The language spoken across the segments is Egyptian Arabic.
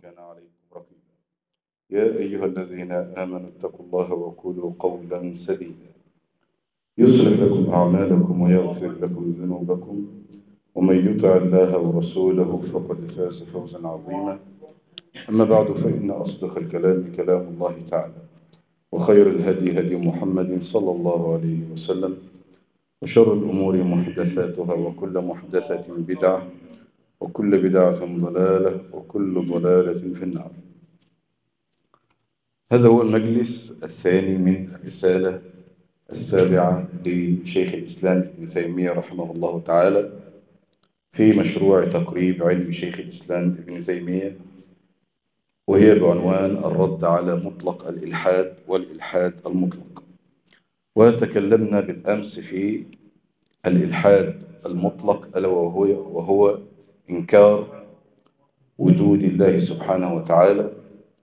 كان عليكم رقيبا يا أيها الذين آمنوا اتقوا الله وقولوا قولا سديدا يصلح لكم أعمالكم ويغفر لكم ذنوبكم ومن يطع الله ورسوله فقد فاز فوزا عظيما أما بعد فإن أصدق الكلام كلام الله تعالى وخير الهدي هدي محمد صلى الله عليه وسلم وشر الأمور محدثاتها وكل محدثة بدعة وكل بدعة ضلالة وكل ضلالة في النار هذا هو المجلس الثاني من الرسالة السابعة لشيخ الإسلام ابن تيمية رحمه الله تعالى في مشروع تقريب علم شيخ الإسلام ابن تيمية وهي بعنوان الرد على مطلق الإلحاد والإلحاد المطلق وتكلمنا بالأمس في الإلحاد المطلق ألا وهو, وهو إنكار وجود الله سبحانه وتعالى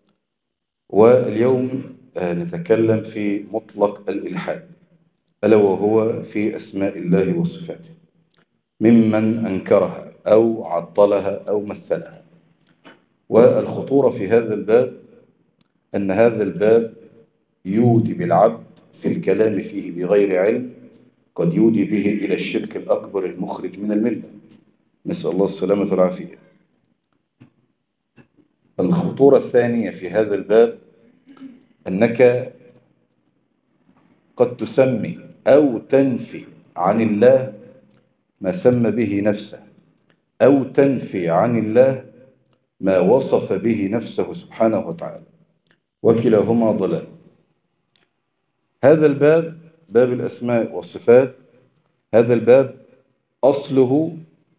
واليوم نتكلم في مطلق الإلحاد ألا وهو في أسماء الله وصفاته ممن أنكرها أو عطلها أو مثلها والخطورة في هذا الباب أن هذا الباب يودي بالعبد في الكلام فيه بغير علم قد يودي به إلى الشرك الأكبر المخرج من الملة نسأل الله السلامة والعافية الخطورة الثانية في هذا الباب أنك قد تسمي أو تنفي عن الله ما سمى به نفسه أو تنفي عن الله ما وصف به نفسه سبحانه وتعالى وكلاهما ضلال هذا الباب باب الأسماء والصفات هذا الباب أصله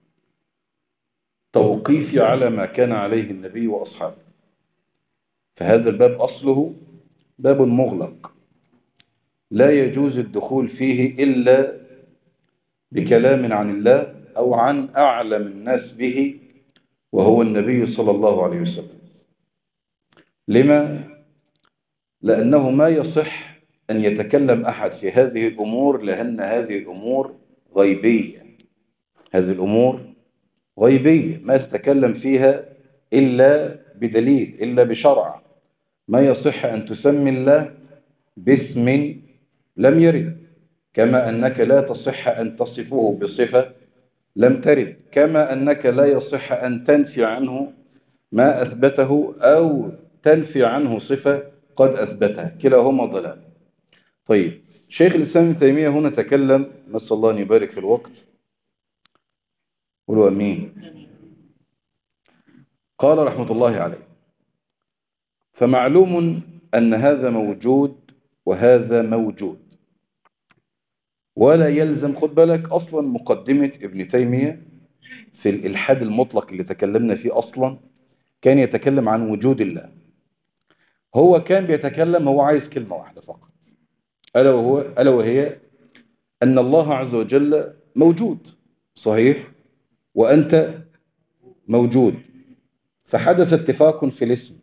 توقيفي على ما كان عليه النبي وأصحابه فهذا الباب أصله باب مغلق لا يجوز الدخول فيه إلا بكلام عن الله أو عن أعلم الناس به وهو النبي صلى الله عليه وسلم لما؟ لأنه ما يصح أن يتكلم أحد في هذه الأمور لأن هذه الأمور غيبية هذه الأمور غيبية ما تتكلم فيها إلا بدليل إلا بشرع ما يصح أن تسمي الله باسم لم يرد كما أنك لا تصح أن تصفه بصفة لم ترد كما أنك لا يصح أن تنفي عنه ما أثبته أو تنفي عنه صفة قد أثبتها كلاهما ضلال طيب شيخ الإسلام ابن تيمية هنا تكلم نسأل الله أن يبارك في الوقت قولوا أمين قال رحمة الله عليه فمعلوم أن هذا موجود وهذا موجود ولا يلزم خد بالك أصلا مقدمة ابن تيمية في الإلحاد المطلق اللي تكلمنا فيه أصلا كان يتكلم عن وجود الله هو كان بيتكلم هو عايز كلمة واحدة فقط ألا, وهو ألا وهي أن الله عز وجل موجود صحيح وأنت موجود فحدث اتفاق في الاسم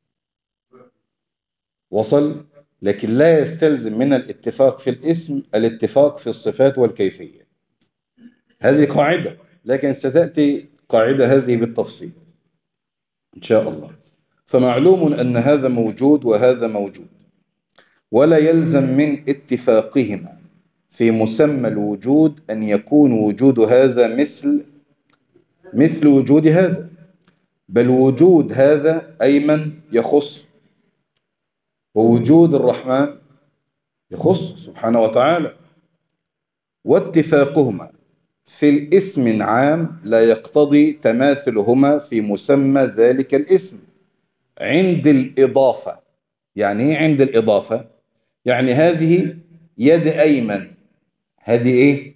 وصل لكن لا يستلزم من الاتفاق في الاسم الاتفاق في الصفات والكيفية هذه قاعدة لكن ستأتي قاعدة هذه بالتفصيل إن شاء الله فمعلوم أن هذا موجود وهذا موجود ولا يلزم من اتفاقهما في مسمى الوجود أن يكون وجود هذا مثل مثل وجود هذا بل وجود هذا أيمن يخص ووجود الرحمن يخص سبحانه وتعالى واتفاقهما في الاسم عام لا يقتضي تماثلهما في مسمى ذلك الاسم عند الإضافة يعني ايه عند الإضافة يعني هذه يد أيمن هذه ايه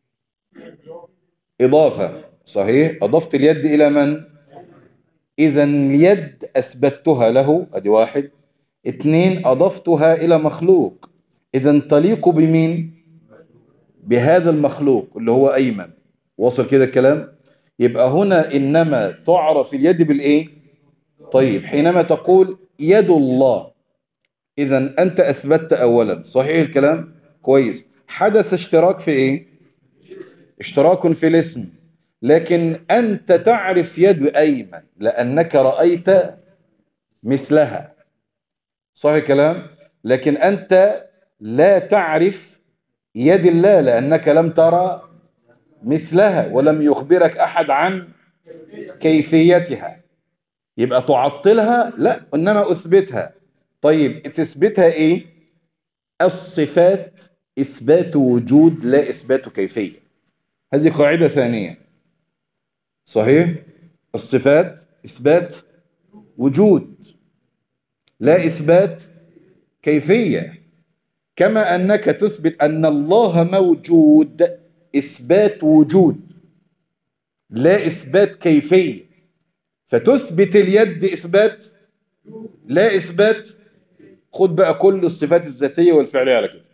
إضافة صحيح أضفت اليد إلى من إذا اليد أثبتها له أدي واحد اثنين أضفتها إلى مخلوق إذا تليق بمين بهذا المخلوق اللي هو أيمن وصل كده الكلام يبقى هنا إنما تعرف اليد بالإيه طيب حينما تقول يد الله إذا أنت أثبتت أولا صحيح الكلام كويس حدث اشتراك في إيه اشتراك في الاسم لكن أنت تعرف يد أيمن لأنك رأيت مثلها صحيح الكلام لكن أنت لا تعرف يد الله لأنك لم ترى مثلها ولم يخبرك أحد عن كيفيتها يبقى تعطلها لا إنما أثبتها طيب تثبتها إيه الصفات إثبات وجود لا إثبات كيفية هذه قاعدة ثانية صحيح الصفات إثبات وجود لا إثبات كيفية كما أنك تثبت أن الله موجود إثبات وجود لا إثبات كيفية فتثبت اليد إثبات لا إثبات خد بقى كل الصفات الذاتية والفعلية على كده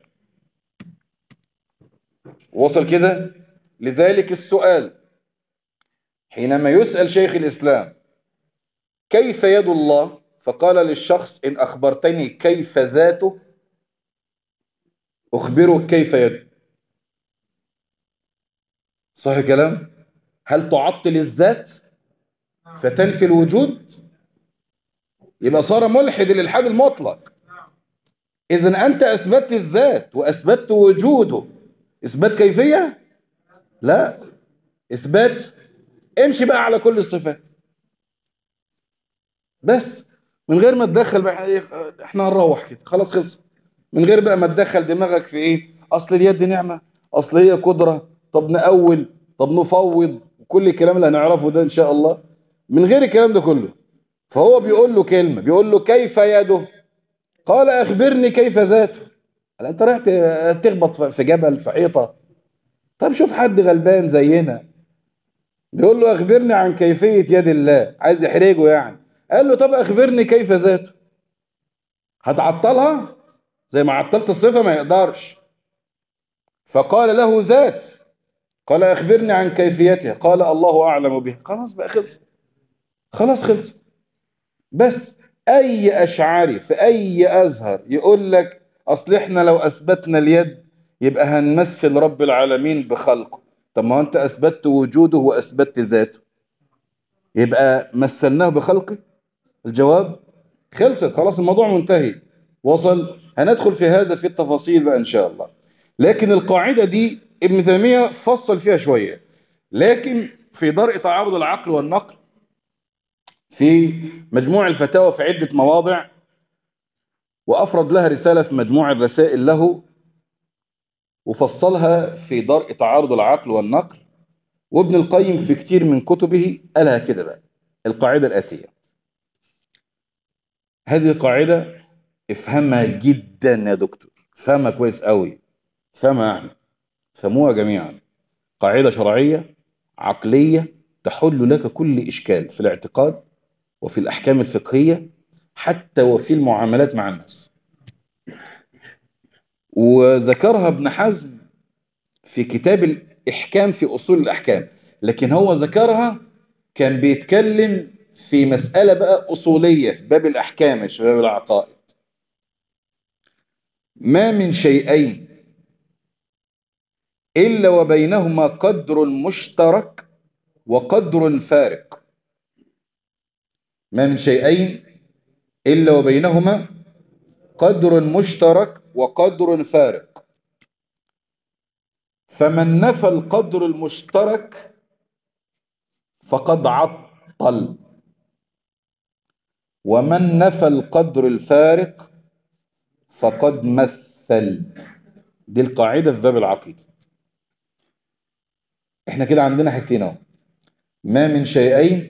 وصل كده لذلك السؤال حينما يسأل شيخ الإسلام كيف يد الله فقال للشخص إن أخبرتني كيف ذاته أخبرك كيف يده صح كلام هل تعطل الذات فتنفي الوجود يبقى صار ملحد الالحاد المطلق إذا أنت أثبتت الذات وأثبتت وجوده إثبات كيفية لا إثبات امشي بقى على كل الصفات بس من غير ما تدخل بقى إيه، احنا هنروح كده خلاص خلصت من غير بقى ما تدخل دماغك في ايه اصل اليد نعمة اصل هي قدرة طب نأول طب نفوض كل الكلام اللي هنعرفه ده ان شاء الله من غير الكلام ده كله فهو بيقول له كلمة بيقول له كيف يده قال اخبرني كيف ذاته قال انت رايح تخبط في جبل في حيطة طب شوف حد غلبان زينا بيقول له اخبرني عن كيفية يد الله عايز يحرجه يعني قال له طب اخبرني كيف ذاته هتعطلها زي ما عطلت الصفة ما يقدرش فقال له ذات قال اخبرني عن كيفيتها قال الله اعلم بها خلاص بقى خلصت خلاص خلصت بس اي اشعري في اي ازهر يقول لك اصل احنا لو اثبتنا اليد يبقى هنمثل رب العالمين بخلقه طب ما انت اثبتت وجوده واثبتت ذاته يبقى مثلناه بخلقه الجواب خلصت خلاص الموضوع منتهي وصل هندخل في هذا في التفاصيل بقى إن شاء الله لكن القاعدة دي ابن تيمية فصل فيها شوية لكن في درء تعارض العقل والنقل في مجموع الفتاوى في عدة مواضع وأفرد لها رسالة في مجموع الرسائل له وفصلها في درء تعارض العقل والنقل وابن القيم في كتير من كتبه قالها كده بقى القاعدة الآتية هذه قاعدة افهمها جدا يا دكتور افهمها كويس قوي افهمها يعني فهموها جميعا قاعدة شرعية عقلية تحل لك كل إشكال في الاعتقاد وفي الأحكام الفقهية حتى وفي المعاملات مع الناس وذكرها ابن حزم في كتاب الإحكام في أصول الأحكام لكن هو ذكرها كان بيتكلم في مسألة بقى أصولية في باب الأحكام مش في باب العقائد ما من شيئين إلا وبينهما قدر مشترك وقدر فارق ما من شيئين إلا وبينهما قدر مشترك وقدر فارق فمن نفى القدر المشترك فقد عطل ومن نفى القدر الفارق فقد مثل دي القاعدة في باب العقيدة احنا كده عندنا حاجتين اهو ما من شيئين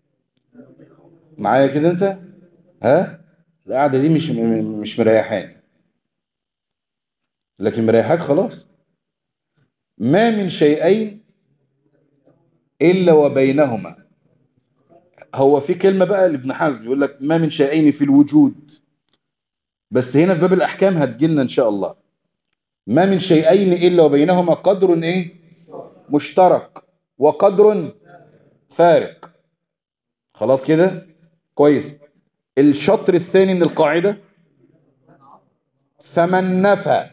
معايا كده انت ها القعدة دي مش مش مريحاني لكن مريحاك خلاص ما من شيئين إلا وبينهما هو في كلمة بقى لابن حزم يقول لك ما من شيئين في الوجود بس هنا في باب الأحكام هتجيلنا إن شاء الله ما من شيئين إلا وبينهما قدر إيه مشترك وقدر فارق خلاص كده كويس الشطر الثاني من القاعدة فمن نفى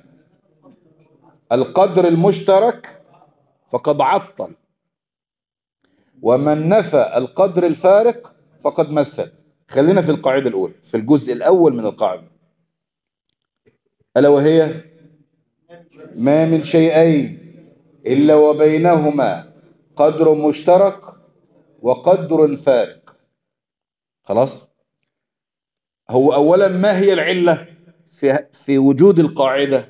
القدر المشترك فقد عطل ومن نفى القدر الفارق فقد مثل خلينا في القاعدة الأولى في الجزء الأول من القاعدة ألا وهي ما من شيئين إلا وبينهما قدر مشترك وقدر فارق خلاص هو أولا ما هي العلة في, في وجود القاعدة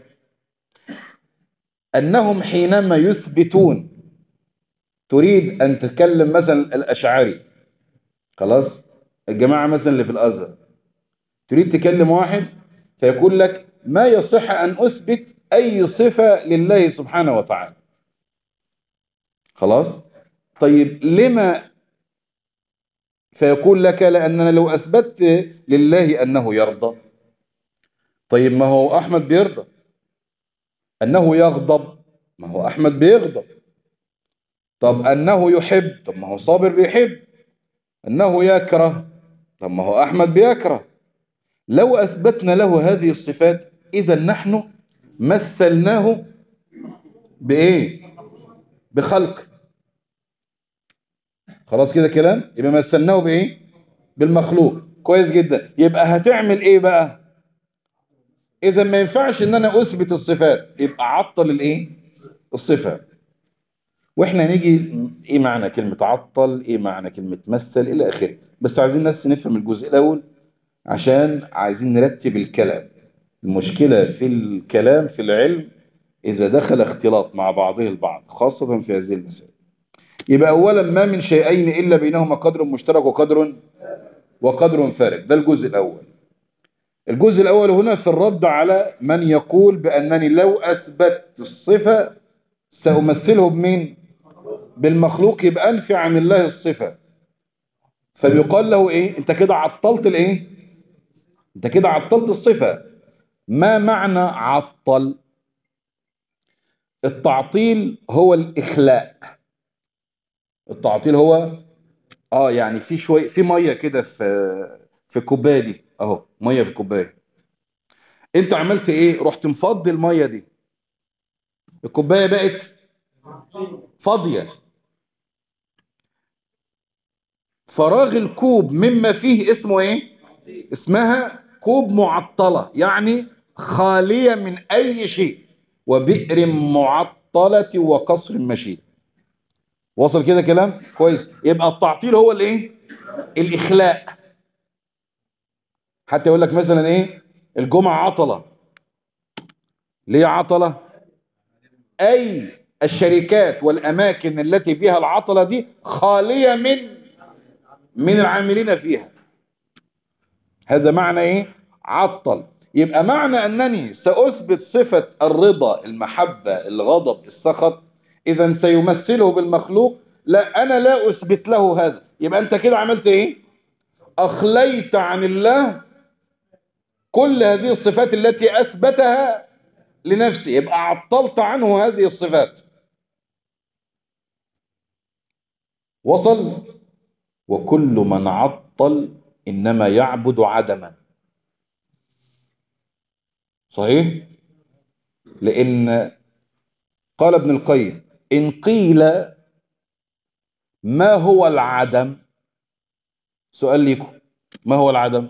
أنهم حينما يثبتون تريد أن تتكلم مثلا الأشعري خلاص الجماعة مثلا اللي في الأزهر تريد تكلم واحد فيقول لك ما يصح أن أثبت أي صفة لله سبحانه وتعالى خلاص طيب لما فيقول لك لأننا لو أثبت لله أنه يرضى طيب ما هو أحمد بيرضى أنه يغضب ما هو أحمد بيغضب طب أنه يحب طب ما هو صابر بيحب أنه يكره طب ما هو أحمد بيكره لو أثبتنا له هذه الصفات إذا نحن مثلناه بإيه بخلق خلاص كده كلام يبقى مثلناه بإيه بالمخلوق كويس جدا يبقى هتعمل إيه بقى إذا ما ينفعش إن أنا أثبت الصفات يبقى عطل الإيه الصفة واحنا هنيجي ايه معنى كلمة عطل ايه معنى كلمة مثل الى اخره بس عايزين الناس نفهم الجزء الاول عشان عايزين نرتب الكلام المشكلة في الكلام في العلم اذا دخل اختلاط مع بعضه البعض خاصة في هذه المسائل يبقى اولا ما من شيئين الا بينهما قدر مشترك وقدر وقدر فارق ده الجزء الاول الجزء الاول هنا في الرد على من يقول بانني لو اثبت الصفة سأمثله بمين بالمخلوق يبقى أنفي عن الله الصفة فبيقال له إيه أنت كده عطلت الإيه أنت كده عطلت الصفة ما معنى عطل التعطيل هو الإخلاء التعطيل هو اه يعني في شوية في مية كده في في الكوباية دي اهو مية في الكوباية انت عملت ايه رحت مفضي المية دي الكوباية بقت فاضية فراغ الكوب مما فيه اسمه ايه اسمها كوب معطلة يعني خالية من اي شيء وبئر معطلة وقصر مشيد وصل كده كلام كويس يبقى التعطيل هو الايه الاخلاء حتى يقول لك مثلا ايه الجمعة عطلة ليه عطلة اي الشركات والاماكن التي فيها العطلة دي خالية من من العاملين فيها هذا معنى ايه عطل يبقى معنى انني ساثبت صفة الرضا المحبة الغضب السخط اذا سيمثله بالمخلوق لا انا لا اثبت له هذا يبقى انت كده عملت ايه اخليت عن الله كل هذه الصفات التي اثبتها لنفسه يبقى عطلت عنه هذه الصفات وصل وكل من عطل إنما يعبد عدما صحيح لأن قال ابن القيم إن قيل ما هو العدم سؤال ليكم ما هو العدم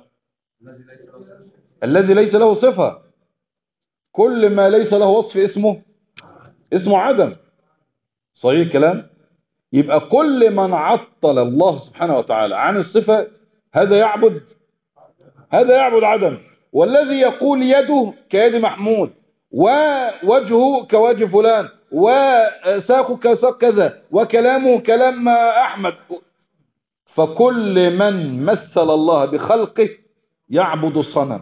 الذي ليس له صفة كل ما ليس له وصف اسمه اسمه عدم صحيح الكلام يبقى كل من عطل الله سبحانه وتعالى عن الصفة هذا يعبد هذا يعبد عدم والذي يقول يده كيد محمود ووجهه كوجه فلان وساقه كساق كذا وكلامه كلام أحمد فكل من مثل الله بخلقه يعبد صنم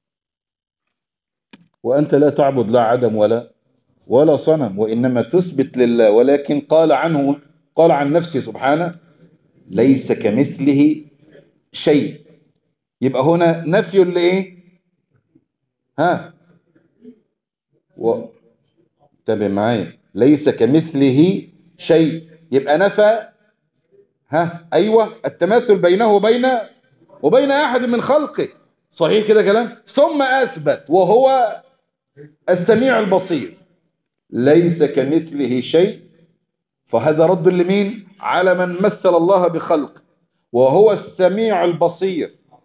وأنت لا تعبد لا عدم ولا ولا صنم وإنما تثبت لله ولكن قال عنه قال عن نفسه سبحانه ليس كمثله شيء يبقى هنا نفي لإيه ها و... انتبه معايا ليس كمثله شيء يبقى نفى ها ايوه التماثل بينه وبين وبين احد من خلقه صحيح كده كلام ثم اثبت وهو السميع البصير ليس كمثله شيء فهذا رد لمين على من مثل الله بخلق وهو السميع البصير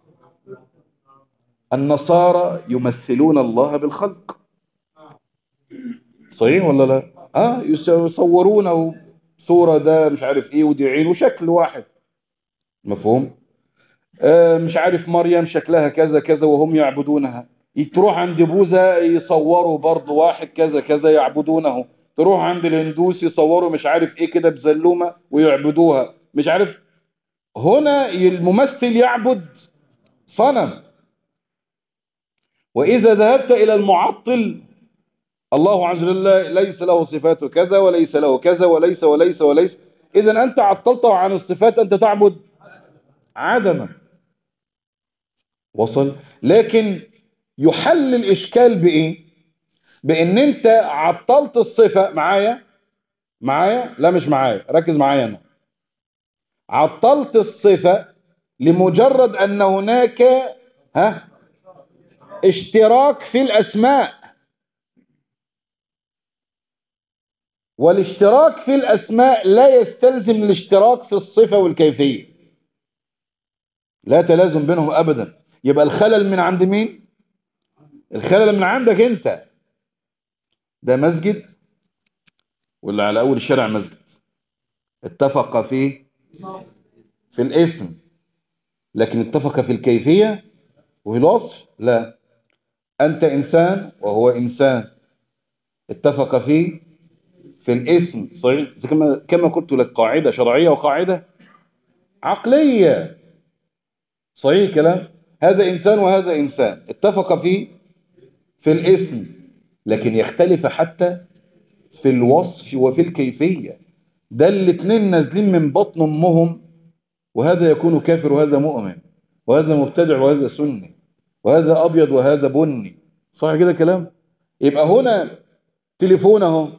النصارى يمثلون الله بالخلق صحيح ولا لا اه يصورونه صورة ده مش عارف ايه ودي عين وشكل واحد مفهوم آه مش عارف مريم شكلها كذا كذا وهم يعبدونها تروح عند بوذا يصوروا برضو واحد كذا كذا يعبدونه تروح عند الهندوس يصوروا مش عارف ايه كده بزلومة ويعبدوها مش عارف هنا الممثل يعبد صنم وإذا ذهبت إلى المعطل الله عز وجل ليس له صفات كذا وليس له كذا وليس وليس وليس إذا أنت عطلته عن الصفات أنت تعبد عدما وصل لكن يحل الإشكال بإيه بإن أنت عطلت الصفة معايا معايا لا مش معايا ركز معايا أنا عطلت الصفة لمجرد أن هناك ها اشتراك في الأسماء والاشتراك في الأسماء لا يستلزم الاشتراك في الصفة والكيفية لا تلازم بينهم أبدا يبقى الخلل من عند مين الخلل من عندك انت ده مسجد ولا على أول الشارع مسجد اتفق في في الاسم لكن اتفق في الكيفية وفي الوصف لا أنت إنسان وهو إنسان اتفق في في الاسم صحيح كما كما قلت لك قاعدة شرعية وقاعدة عقلية صحيح كلام هذا إنسان وهذا إنسان اتفق في في الاسم لكن يختلف حتى في الوصف وفي الكيفية ده الاتنين نازلين من بطن أمهم وهذا يكون كافر وهذا مؤمن وهذا مبتدع وهذا سني وهذا أبيض وهذا بني صح كده كلام يبقى هنا تليفون اهو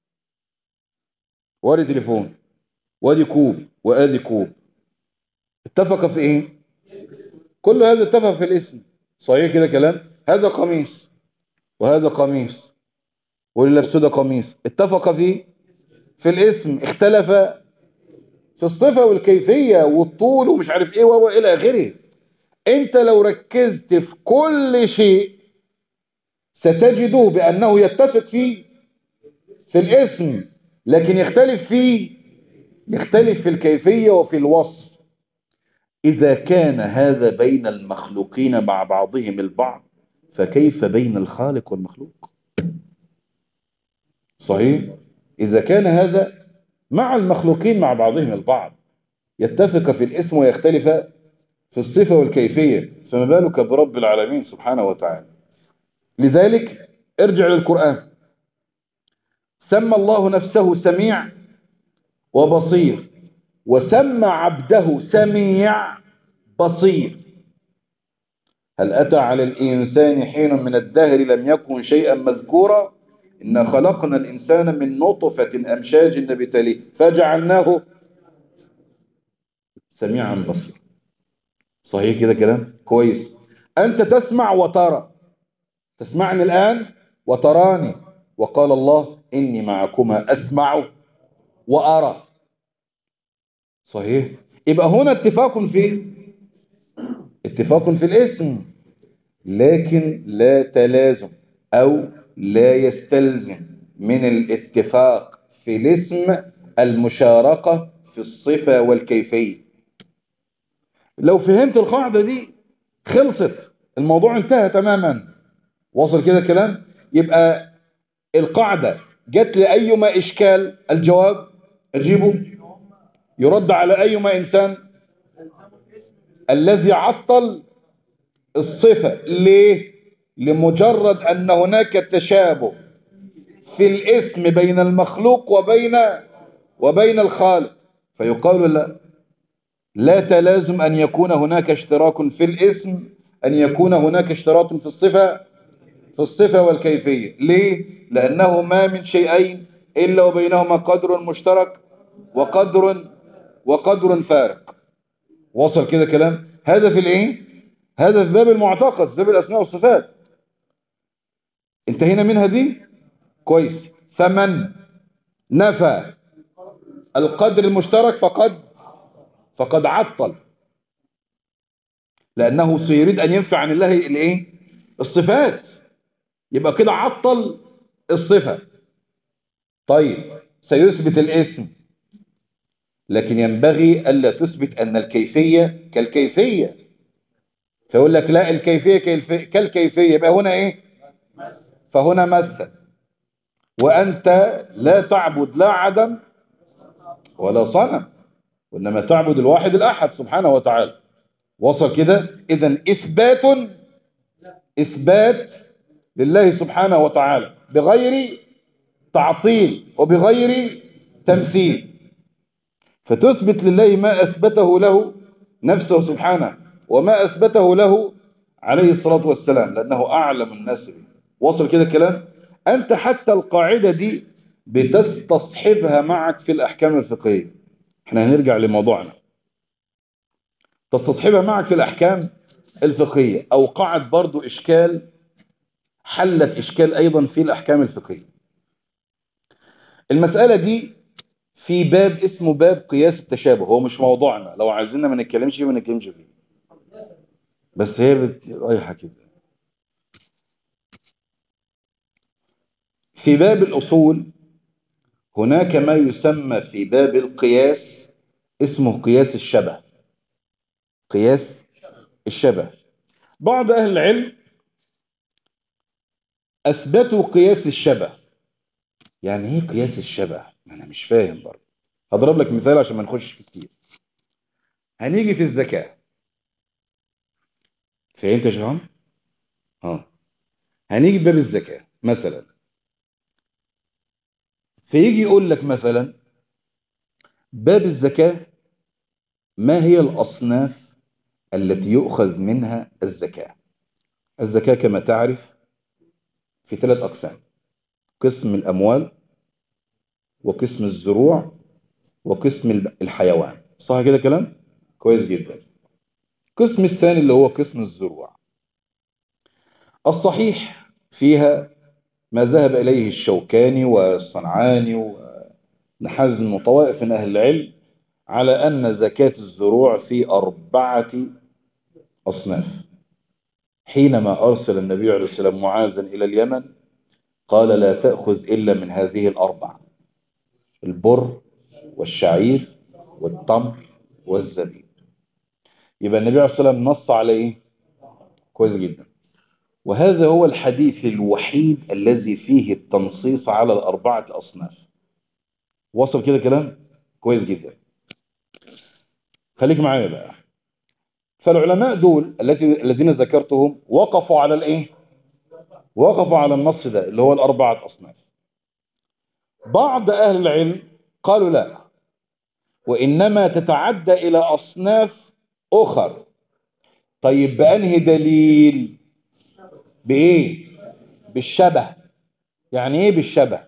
وادي تليفون وادي كوب وادي كوب اتفق في ايه كل هذا اتفق في الاسم صحيح كده كلام هذا قميص وهذا قميص واللي لابسه ده قميص اتفق في في الاسم اختلف في الصفة والكيفية والطول ومش عارف ايه والى اخره انت لو ركزت في كل شيء ستجده بأنه يتفق في في الاسم لكن يختلف في يختلف في الكيفية وفي الوصف إذا كان هذا بين المخلوقين مع بعضهم البعض فكيف بين الخالق والمخلوق صحيح إذا كان هذا مع المخلوقين مع بعضهم البعض يتفق في الاسم ويختلف في الصفة والكيفية فما بالك برب العالمين سبحانه وتعالى لذلك ارجع للقرآن سمى الله نفسه سميع وبصير وسمى عبده سميع بصير هل أتى على الإنسان حين من الدهر لم يكن شيئا مذكورا إنا خلقنا الإنسان من نطفة أمشاج نبتليه فجعلناه سميعا بصيرا صحيح كده كلام كويس أنت تسمع وترى تسمعني الآن وتراني وقال الله إني معكما أسمع وأرى صحيح يبقى هنا اتفاق في اتفاق في الاسم لكن لا تلازم أو لا يستلزم من الاتفاق في الاسم المشاركة في الصفة والكيفية لو فهمت القاعدة دي خلصت الموضوع انتهى تماما وصل كده كلام يبقى القاعدة جت لأيما إشكال الجواب أجيبه يرد على أيما إنسان الذي عطل الصفة ليه لمجرد أن هناك تشابه في الاسم بين المخلوق وبين وبين الخالق فيقال لا لا تلازم أن يكون هناك اشتراك في الاسم أن يكون هناك اشتراك في الصفة في الصفة والكيفية ليه؟ لأنه ما من شيئين إلا وبينهما قدر مشترك وقدر وقدر فارق وصل كده كلام هذا في الايه هذا في باب المعتقد في باب الأسماء والصفات انتهينا منها دي كويس فمن نفى القدر المشترك فقد فقد عطل لأنه سيريد أن ينفع عن الله الإيه؟ الصفات يبقى كده عطل الصفة طيب سيثبت الاسم لكن ينبغي ألا تثبت أن الكيفية كالكيفية فيقول لك لا الكيفية كالف- كالكيفية يبقى هنا إيه فهنا مثل وأنت لا تعبد لا عدم ولا صنم وإنما تعبد الواحد الأحد سبحانه وتعالى وصل كده إذا إثبات إثبات لله سبحانه وتعالى بغير تعطيل وبغير تمثيل فتثبت لله ما أثبته له نفسه سبحانه وما أثبته له عليه الصلاة والسلام لأنه أعلم الناس به وصل كده الكلام أنت حتى القاعدة دي بتستصحبها معك في الأحكام الفقهية احنا هنرجع لموضوعنا تستصحبها معك في الأحكام الفقهية أوقعت برضو إشكال حلت إشكال أيضا في الأحكام الفقهية المسألة دي في باب اسمه باب قياس التشابه هو مش موضوعنا لو عايزيننا ما نتكلمش فيه ما نتكلمش فيه بس هي بت- رايحة كده في باب الأصول هناك ما يسمى في باب القياس اسمه قياس الشبه قياس الشبه بعض أهل العلم أثبتوا قياس الشبه يعني ايه قياس الشبه ما انا مش فاهم برضه هضرب لك مثال عشان ما نخش في كتير هنيجي في الزكاة فهمت يا شيخان اه هنيجي في باب الزكاة مثلا فيجي يقول لك مثلا باب الزكاة ما هي الأصناف التي يؤخذ منها الزكاة الزكاة كما تعرف في ثلاث أقسام قسم الأموال وقسم الزروع وقسم الب- الحيوان صح كده كلام كويس جدا القسم الثاني اللي هو قسم الزروع الصحيح فيها ما ذهب إليه الشوكاني والصنعاني وابن حزم وطوائف من أهل العلم على أن زكاة الزروع في أربعة أصناف حينما أرسل النبي عليه السلام معاذا إلى اليمن قال لا تأخذ إلا من هذه الأربع البر والشعير والتمر والزبيب يبقى النبي عليه الصلاة والسلام نص على إيه؟ كويس جدا وهذا هو الحديث الوحيد الذي فيه التنصيص على الأربعة أصناف وصل كده كلام؟ كويس جدا خليك معايا بقى فالعلماء دول الذي الذين ذكرتهم وقفوا على الايه وقفوا على النص ده اللي هو الاربعه اصناف بعض اهل العلم قالوا لا وانما تتعدى الى اصناف اخر طيب بانهي دليل بايه بالشبه يعني ايه بالشبه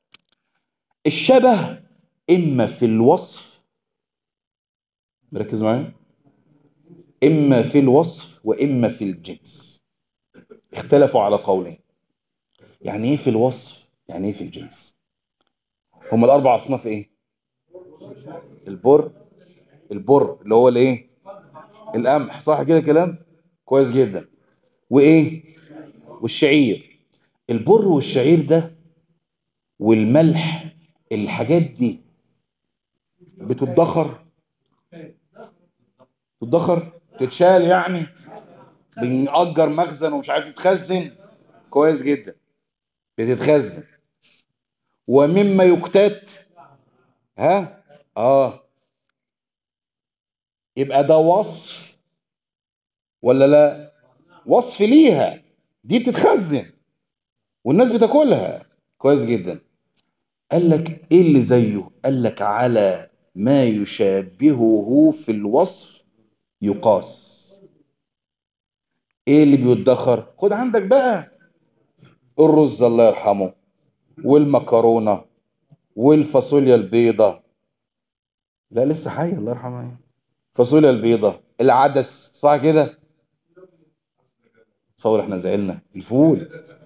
الشبه اما في الوصف مركز معايا إما في الوصف وإما في الجنس اختلفوا على قولين يعني إيه في الوصف يعني إيه في الجنس هم الأربع أصناف إيه البر البر اللي هو الإيه القمح صح كده كلام كويس جدا وإيه والشعير البر والشعير ده والملح الحاجات دي بتدخر تدخر تتشال يعني بنأجر مخزن ومش عارف يتخزن كويس جدا بتتخزن ومما يكتات ها اه يبقى ده وصف ولا لا وصف ليها دي بتتخزن والناس بتاكلها كويس جدا قال لك ايه اللي زيه قال لك على ما يشابهه في الوصف يقاس ايه اللي بيدخر خد عندك بقى الرز الله يرحمه والمكرونه والفاصوليا البيضة لا لسه حي الله يرحمه فاصوليا البيضة العدس صح كده صور احنا زعلنا الفول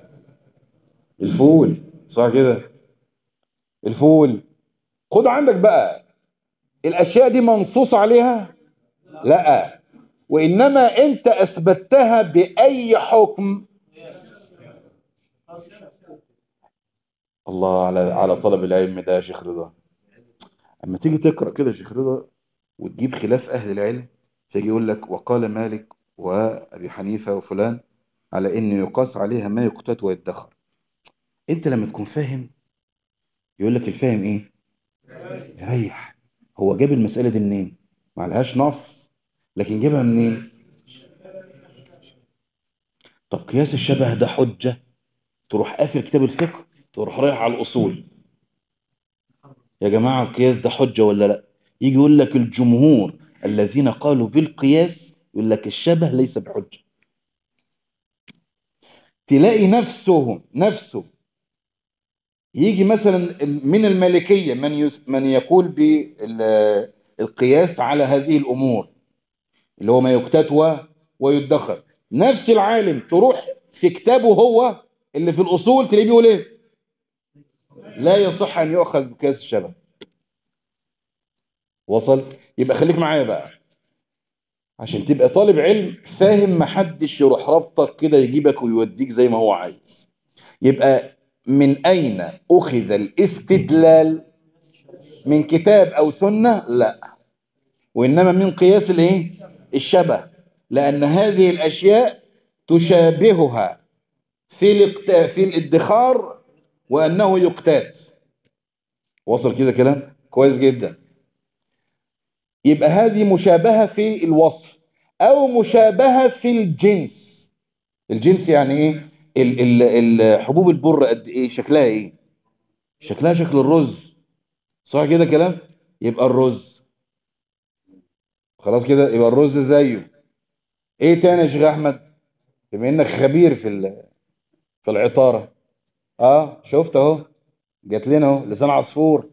الفول صح كده الفول خد عندك بقى الاشياء دي منصوص عليها لا وإنما أنت أثبتها بأي حكم الله على على طلب العلم ده يا شيخ رضا اما تيجي تقرأ كده يا شيخ رضا وتجيب خلاف أهل العلم فيجي يقول لك وقال مالك وأبي حنيفة وفلان على إنه يقاس عليها ما يقتات ويدخر أنت لما تكون فاهم يقول لك الفاهم إيه يريح هو جاب المسألة دي منين ما لهاش نص لكن جابها منين طب قياس الشبه ده حجة تروح قافل كتاب الفقه تروح رايح على الأصول يا جماعة القياس ده حجة ولا لا يجي يقول لك الجمهور الذين قالوا بالقياس يقول لك الشبه ليس بحجة تلاقي نفسه نفسه يجي مثلا من المالكية من يس من يقول بالقياس على هذه الأمور اللي هو ما يكتات و- ويدخر نفس العالم تروح في كتابه هو اللي في الأصول تلاقيه بيقول ايه لا يصح أن يؤخذ بقياس الشبه وصل يبقى خليك معايا بقى عشان تبقى طالب علم فاهم محدش يروح ربطك كده يجيبك ويوديك زي ما هو عايز يبقى من أين أخذ الاستدلال من كتاب أو سنة لا وإنما من قياس الايه الشبه لأن هذه الأشياء تشابهها في الاقت- في الادخار وأنه يقتات وصل كده كلام كويس جدا يبقى هذه مشابهة في الوصف أو مشابهة في الجنس الجنس يعني إيه ال- ال- ال- حبوب البر قد إيه شكلها إيه شكلها شكل الرز صح كده كلام يبقى الرز خلاص كده يبقى الرز زيه ايه تاني يا شيخ احمد بما انك خبير في ال- في العطاره اه شفت اهو جات لنا اهو لسان عصفور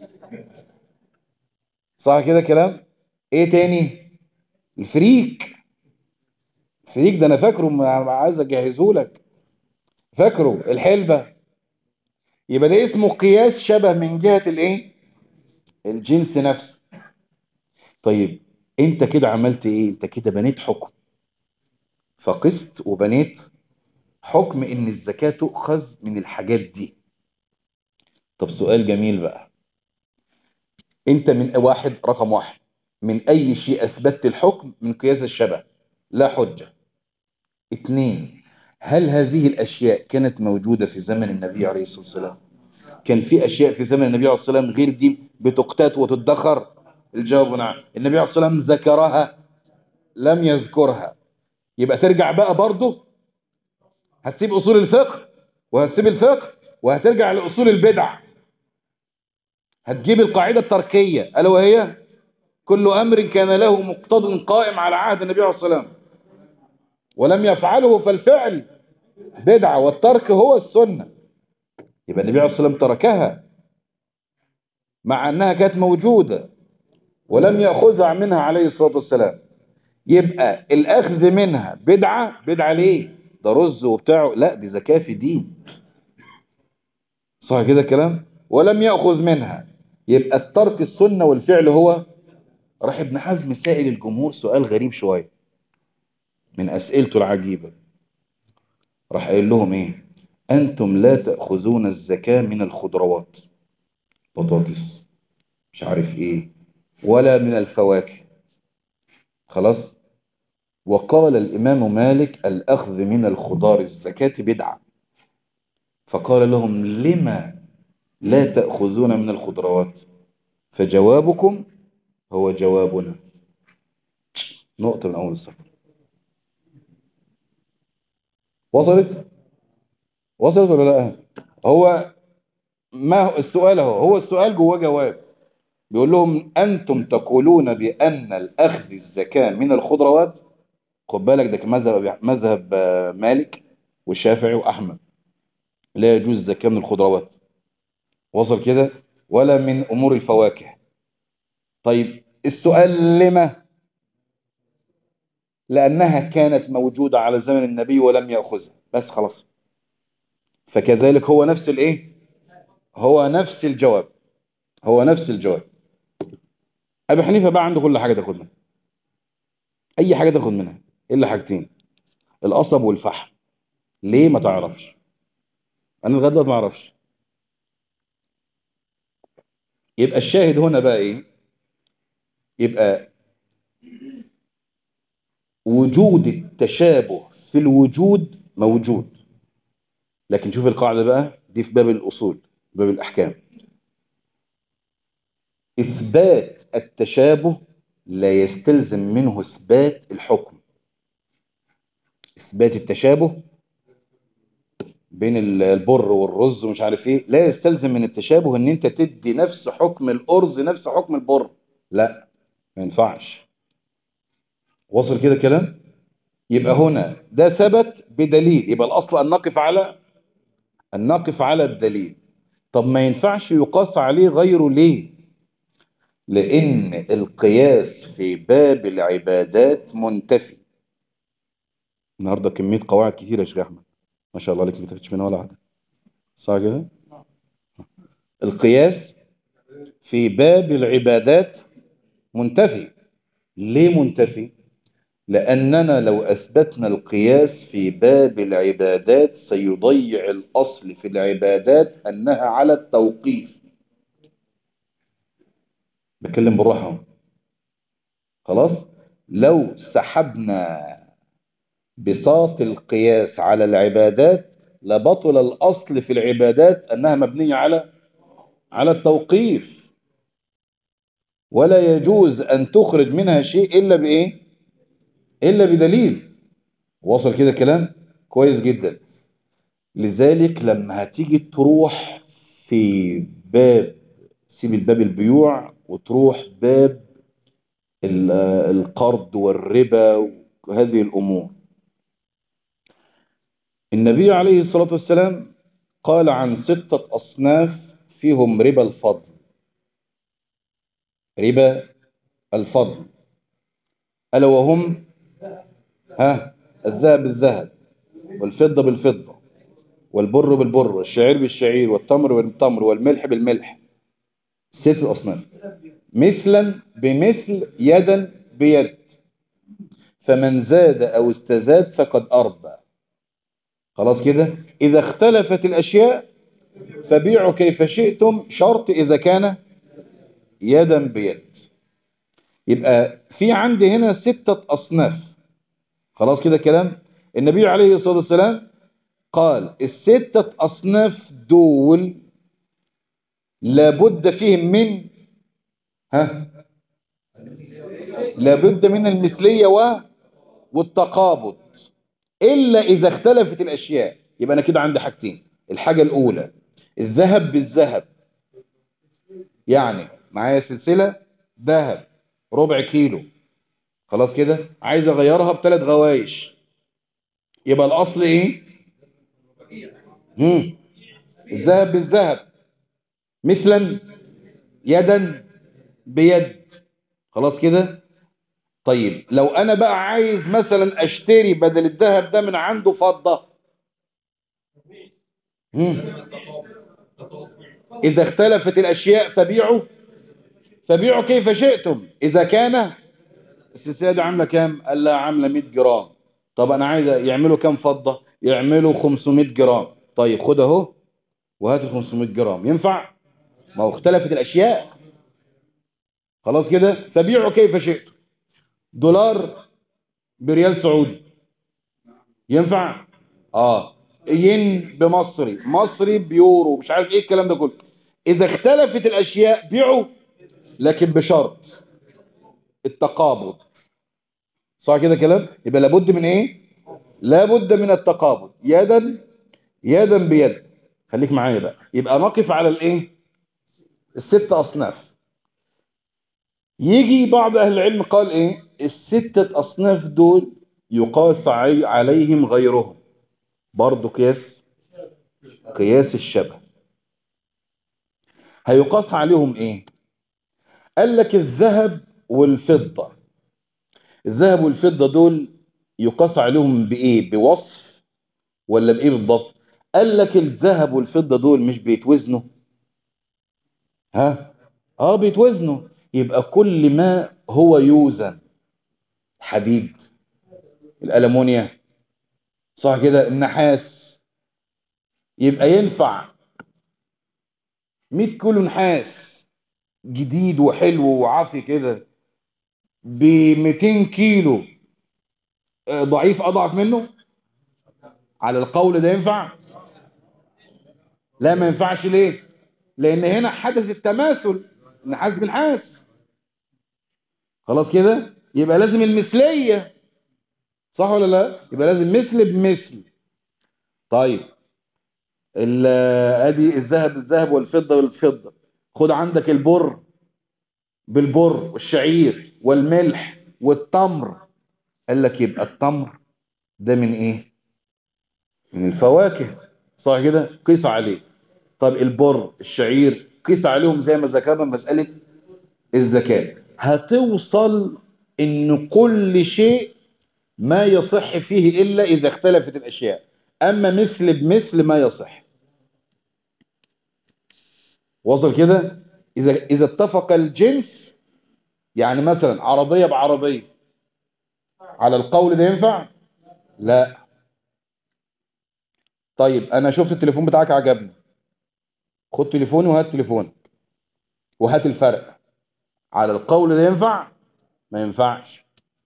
صح كده كلام ايه تاني الفريك الفريك ده انا فاكره ما- عايز اجهزه لك فاكره الحلبه يبقى ده اسمه قياس شبه من جهه الايه الجنس نفسه طيب انت كده عملت ايه انت كده بنيت حكم فقست وبنيت حكم ان الزكاة تؤخذ من الحاجات دي طب سؤال جميل بقى انت من واحد رقم واحد من اي شيء اثبتت الحكم من قياس الشبه لا حجة اتنين هل هذه الاشياء كانت موجودة في زمن النبي عليه الصلاة والسلام كان في اشياء في زمن النبي عليه الصلاة والسلام غير دي بتقتات وتدخر الجواب نعم النبي عليه الصلاة والسلام ذكرها لم يذكرها يبقى ترجع بقى برضه هتسيب اصول الفقه وهتسيب الفقه وهترجع لاصول البدع هتجيب القاعده التركيه الا وهي كل امر كان له مقتض قائم على عهد النبي عليه الصلاه والسلام ولم يفعله فالفعل بدعه والترك هو السنه يبقى النبي عليه الصلاه والسلام تركها مع انها كانت موجوده ولم ياخذها منها عليه الصلاه والسلام يبقى الاخذ منها بدعه بدعه ليه ده رز وبتاعه لا دي زكاه في دين صح كده الكلام ولم يأخذ منها يبقى الترك السنة والفعل هو راح ابن حزم سائل الجمهور سؤال غريب شوية من أسئلته العجيبة راح قايل لهم ايه أنتم لا تأخذون الزكاة من الخضروات بطاطس مش عارف ايه ولا من الفواكه خلاص وقال الإمام مالك الأخذ من الخضار الزكاة بدعة فقال لهم لما لا تأخذون من الخضروات فجوابكم هو جوابنا نقطة من أول السطر وصلت وصلت ولا لا هو ما هو السؤال هو هو السؤال جواه جواب بيقول لهم أنتم تقولون بأن الأخذ الزكاة من الخضروات خد بالك ده كان مذهب مذهب آه، مالك والشافعي وأحمد لا يجوز الزكاة من الخضروات وصل كده ولا من أمور الفواكه طيب السؤال لما لأنها كانت موجودة على زمن النبي ولم يأخذها بس خلاص فكذلك هو نفس الايه هو نفس الجواب هو نفس الجواب أبي حنيفة بقى عنده كل حاجة تاخدها اي حاجه تاخد منها الا حاجتين القصب والفحم ليه ما تعرفش انا لغايه دلوقتي ما اعرفش يبقى الشاهد هنا بقى ايه يبقى وجود التشابه في الوجود موجود لكن شوف القاعده بقى دي في باب الاصول باب الاحكام اثبات التشابه لا يستلزم منه اثبات الحكم اثبات التشابه بين ال- البر والرز ومش عارف ايه لا يستلزم من التشابه ان انت تدي نفس حكم الارز نفس حكم البر لا ما ينفعش وصل كده كلام يبقى هنا ده ثبت بدليل يبقى الاصل ان نقف على ان نقف على الدليل طب ما ينفعش يقاس عليه غيره ليه لان القياس في باب العبادات منتفي النهارده كميه قواعد كتيره يا شيخ احمد ما شاء الله عليك ما تاخدش منها ولا واحده صح كده القياس في باب العبادات منتفي ليه منتفي لأننا لو أثبتنا القياس في باب العبادات سيضيع الأصل في العبادات أنها على التوقيف بتكلم بالراحة أهو. خلاص لو سحبنا بساط القياس على العبادات لبطل الأصل في العبادات أنها مبنية على على التوقيف ولا يجوز أن تخرج منها شيء إلا بإيه إلا بدليل وصل كده كلام كويس جدا لذلك لما هتيجي تروح في باب سيب الباب البيوع وتروح باب ال- القرض والربا وهذه الأمور النبي عليه الصلاة والسلام قال عن ستة أصناف فيهم ربا الفضل ربا الفضل ألا وهم ها الذهب بالذهب والفضة بالفضة والبر بالبر والشعير بالشعير والتمر بالتمر والملح بالملح ست أصناف مثلا بمثل يدا بيد فمن زاد أو استزاد فقد أربى خلاص كده إذا اختلفت الأشياء فبيعوا كيف شئتم شرط إذا كان يدا بيد يبقى في عندي هنا ستة أصناف خلاص كده كلام النبي عليه الصلاة والسلام قال الستة أصناف دول لابد فيهم من ها لابد من المثلية و والتقابض إلا إذا اختلفت الأشياء يبقى أنا كده عندي حاجتين الحاجة الأولى الذهب بالذهب يعني معايا سلسلة ذهب ربع كيلو خلاص كده عايز أغيرها بثلاث غوايش يبقى الأصل إيه؟ مم. الذهب بالذهب مثلا يدا بيد خلاص كده طيب لو انا بقى عايز مثلا اشتري بدل الذهب ده من عنده فضة مم. اذا اختلفت الاشياء فبيعوا فبيعوا كيف شئتم اذا كان السلسله دي عامله كام قال لها عامله 100 جرام طب انا عايز يعملوا كام فضه يعملوا 500 جرام طيب خد اهو وهات ال 500 جرام ينفع ما هو اختلفت الاشياء خلاص كده فبيعوا كيف شئتم دولار بريال سعودي ينفع اه ين بمصري مصري بيورو مش عارف ايه الكلام ده كله اذا اختلفت الاشياء بيعوا لكن بشرط التقابض صح كده كلام يبقى لابد من ايه لابد من التقابض يدا يدا بيد خليك معايا بقى يبقى نقف على الايه الست اصناف يجي بعض اهل العلم قال ايه الستة اصناف دول يقاس عي- عليهم غيرهم برضو قياس قياس الشبه هيقاس عليهم ايه قال لك الذهب والفضة الذهب والفضة دول يقاس عليهم بايه بوصف ولا بايه بالضبط قال لك الذهب والفضة دول مش بيتوزنوا ها اه بيتوزنوا يبقى كل ما هو يوزن الحديد الألمونيا صح كده النحاس يبقى ينفع 100 كيلو نحاس جديد وحلو وعافي كده ب 200 كيلو آه، ضعيف اضعف منه على القول ده ينفع لا ما ينفعش ليه لان هنا حدث التماثل نحاس بنحاس خلاص كده يبقى لازم المثليه صح ولا لا يبقى لازم مثل بمثل طيب ال- ادي الذهب بالذهب والفضه بالفضه خد عندك البر بالبر والشعير والملح والتمر قال لك يبقى التمر ده من ايه من الفواكه صح كده قيس عليه طب البر الشعير قيس عليهم زي ما ذكرنا مسألة الزكاة هتوصل ان كل شيء ما يصح فيه الا اذا اختلفت الاشياء اما مثل بمثل ما يصح وصل كده اذا اذا اتفق الجنس يعني مثلا عربية بعربية على القول ده ينفع لا طيب انا شفت التليفون بتاعك عجبني خد تليفوني وهات تليفونك وهات الفرق على القول ده ينفع ما ينفعش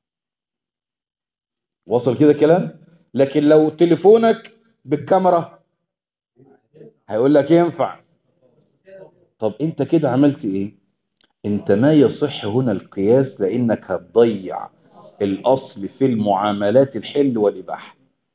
وصل كده كلام لكن لو تليفونك بالكاميرا هيقول لك ينفع طب انت كده عملت ايه انت ما يصح هنا القياس لانك هتضيع الاصل في المعاملات الحل والاباحه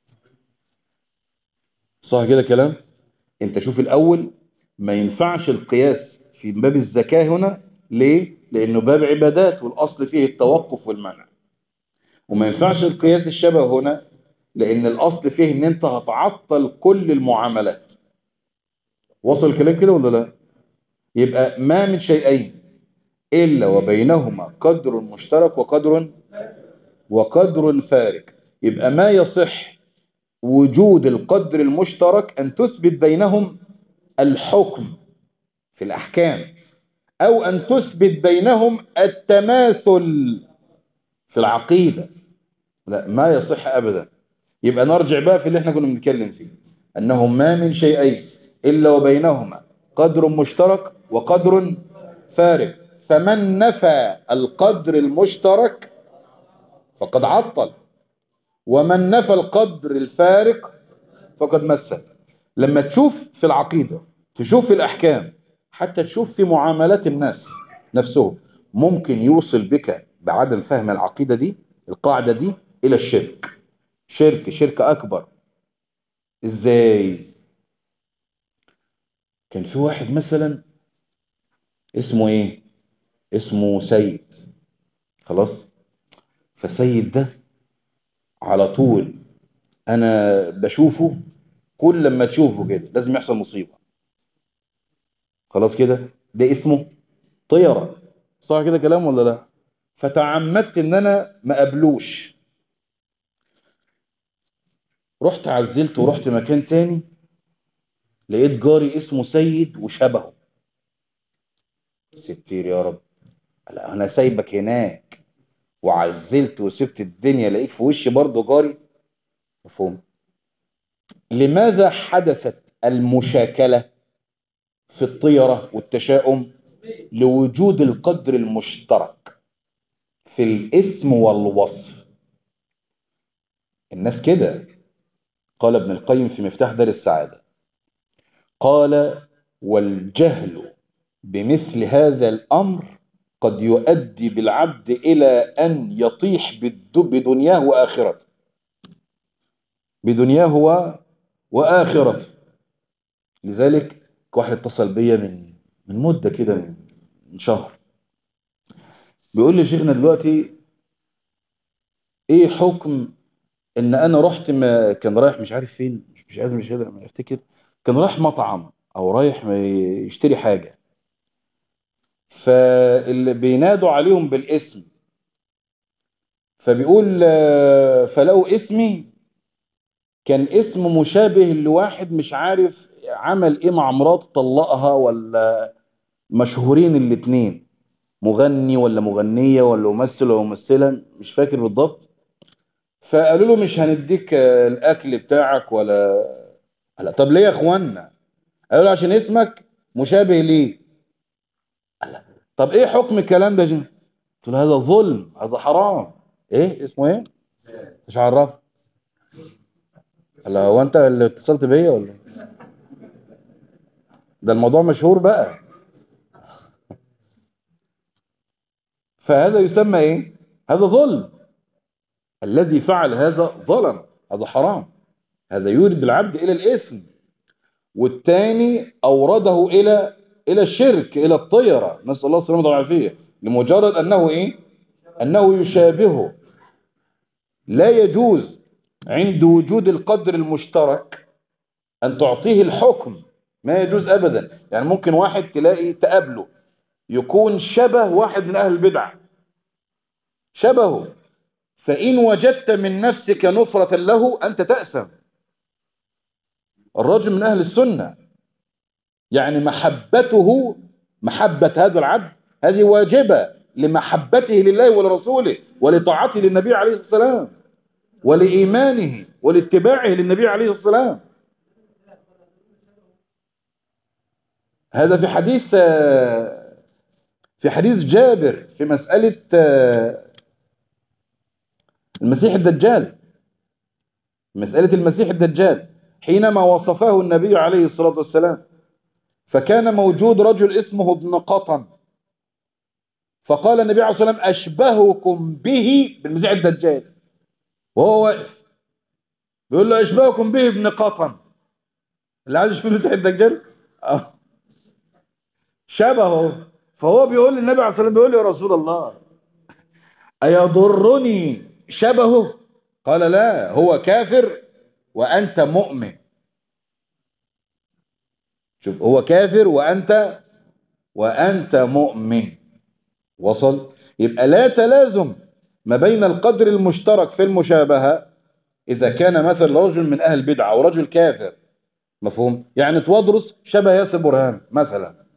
صح كده كلام انت شوف الاول ما ينفعش القياس في باب الزكاه هنا ليه لانه باب عبادات والاصل فيه التوقف والمنع وما ينفعش القياس الشبه هنا لان الاصل فيه ان انت هتعطل كل المعاملات وصل الكلام كده ولا لا يبقى ما من شيئين الا وبينهما قدر مشترك وقدر وقدر فارق يبقى ما يصح وجود القدر المشترك ان تثبت بينهم الحكم في الاحكام او ان تثبت بينهم التماثل في العقيده لا ما يصح ابدا يبقى نرجع بقى في اللي احنا كنا بنتكلم فيه انه ما من شيئين الا وبينهما قدر مشترك وقدر فارق فمن نفى القدر المشترك فقد عطل ومن نفى القدر الفارق فقد مثل لما تشوف في العقيدة تشوف في الأحكام حتى تشوف في معاملات الناس نفسهم ممكن يوصل بك بعدم فهم العقيدة دي القاعدة دي إلى الشرك شرك شرك أكبر إزاي كان في واحد مثلا اسمه إيه اسمه سيد خلاص فسيد ده على طول أنا بشوفه كل لما تشوفه كده لازم يحصل مصيبة خلاص كده ده اسمه طيرة صح كده كلام ولا لا فتعمدت ان انا ما قابلوش رحت عزلت ورحت مكان تاني لقيت جاري اسمه سيد وشبهه ستير يا رب لا انا سايبك هناك وعزلت وسبت الدنيا الاقيك في وشي برضه جاري مفهوم لماذا حدثت المشاكلة في الطيرة والتشاؤم لوجود القدر المشترك في الاسم والوصف الناس كده قال ابن القيم في مفتاح دار السعادة قال والجهل بمثل هذا الأمر قد يؤدي بالعبد إلى أن يطيح بالد- بدنياه وآخرته بدنياه و- وآخرته لذلك واحد اتصل بيا من من مدة كده من من شهر بيقول لي شيخنا دلوقتي ايه حكم ان انا رحت ما كان رايح مش عارف فين مش مش قادر مش قادر ما افتكر كان رايح مطعم او رايح ما يشتري حاجة فاللي بينادوا عليهم بالاسم فبيقول آه، فلقوا اسمي كان اسم مشابه لواحد مش عارف عمل ايه مع مراته طلقها ولا مشهورين الاتنين مغني ولا مغنية ولا ممثل ولا ممثلة مش فاكر بالضبط فقالوا له مش هنديك آه، الأكل بتاعك ولا لا طب ليه يا اخوانا قالوا له عشان اسمك مشابه ليه طب ايه حكم الكلام ده قلت له هذا ظلم هذا حرام ايه اسمه ايه مش عرف لا هو انت اللي اتصلت بيا ولا ده الموضوع مشهور بقى فهذا يسمى ايه هذا ظلم الذي فعل هذا ظلم هذا حرام هذا يورد بالعبد الى الاثم والثاني اورده الى الى الشرك الى الطيره نسال الله السلامه والعافيه لمجرد انه ايه انه يشابهه لا يجوز عند وجود القدر المشترك ان تعطيه الحكم ما يجوز ابدا يعني ممكن واحد تلاقي تقابله يكون شبه واحد من اهل البدع شبهه فإن وجدت من نفسك نفرة له أنت تأسم الرجل من أهل السنة يعني محبته محبة هذا العبد هذه واجبة لمحبته لله ولرسوله ولطاعته للنبي عليه الصلاة والسلام ولإيمانه ولاتباعه للنبي عليه الصلاة والسلام هذا في حديث في حديث جابر في مسألة المسيح الدجال مسألة المسيح الدجال حينما وصفه النبي عليه الصلاة والسلام فكان موجود رجل اسمه ابن قطن فقال النبي عليه الصلاة والسلام أشبهكم به بالمسيح الدجال وهو واقف بيقول له أشبهكم به ابن قطن اللي عايز يشوف المسيح الدجال شبهه فهو بيقول للنبي عليه الصلاة والسلام بيقول له يا رسول الله أيضرني شبهه قال لا هو كافر وأنت مؤمن شوف هو كافر وأنت وأنت مؤمن وصل يبقى لا تلازم ما بين القدر المشترك في المشابهة إذا كان مثل رجل من أهل بدعة ورجل كافر مفهوم يعني توادرس شبه ياسر برهان مثلا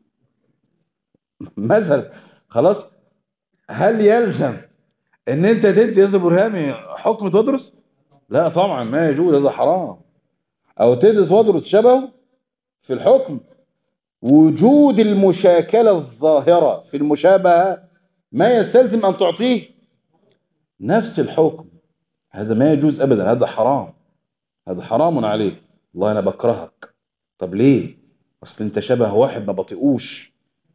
مثلا خلاص هل يلزم ان انت تدي ياسر برهامي حكم تدرس لا طبعا ما يجوز هذا حرام او تدي تدرس شبهه في الحكم وجود المشاكلة الظاهرة في المشابهة ما يستلزم أن تعطيه نفس الحكم هذا ما يجوز أبدا هذا حرام هذا حرام عليه والله أنا بكرهك طب ليه أصل أنت شبه واحد ما بطيقوش